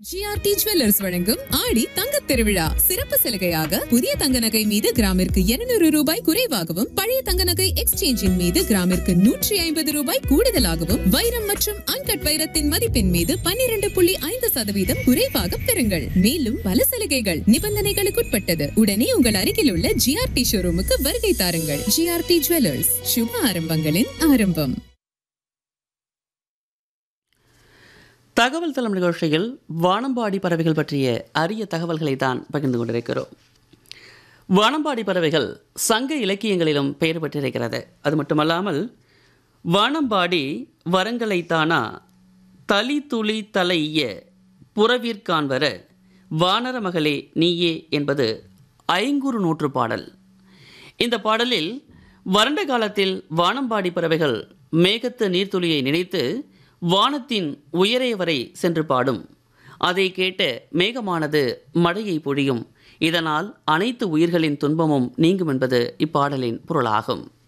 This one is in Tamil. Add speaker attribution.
Speaker 1: ஜிஆர்டி ஜுவல்லர்ஸ் வழங்கும் ஆடி தங்கத் திருவிழா சிறப்பு சலுகையாக புதிய தங்க நகை மீது கிராமிற்கு 200 ரூபாய் குறைவாகவும் பழைய தங்க நகை எக்ஸ்சேஞ்சின் மீது கிராமிற்கு நூற்றி ஐம்பது ரூபாய் கூடுதலாகவும் வைரம் மற்றும் அன்கட் வைரத்தின் மதிப்பின் மீது 12.5% புள்ளி ஐந்து சதவீதம் குறைவாக பெறுங்கள் மேலும் பல சலுகைகள் நிபந்தனைகளுக்குட்பட்டது உடனே உங்கள் அருகில் உள்ள ஜிஆர்டி ஷோரூமுக்கு வருகை தாருங்கள் ஜிஆர்டி ஜுவல்லர்ஸ் சுப ஆரம்பங்களின் ஆரம்பம்
Speaker 2: தகவல் தளம் நிகழ்ச்சியில் வானம்பாடி பறவைகள் பற்றிய அரிய தகவல்களை தான் பகிர்ந்து கொண்டிருக்கிறோம் வானம்பாடி பறவைகள் சங்க இலக்கியங்களிலும் பெயர் பெற்றிருக்கிறது அது மட்டுமல்லாமல் வானம்பாடி வரங்களை தானா தளி துளி தலைய புறவிற்கான் வர வானர மகளே நீயே என்பது ஐங்குறு நூற்று பாடல் இந்த பாடலில் வறண்ட காலத்தில் வானம்பாடி பறவைகள் மேகத்து நீர்த்துளியை நினைத்து வானத்தின் உயரே வரை சென்று பாடும் அதை கேட்ட மேகமானது மழையை பொழியும் இதனால் அனைத்து உயிர்களின் துன்பமும் நீங்கும் என்பது இப்பாடலின் பொருளாகும்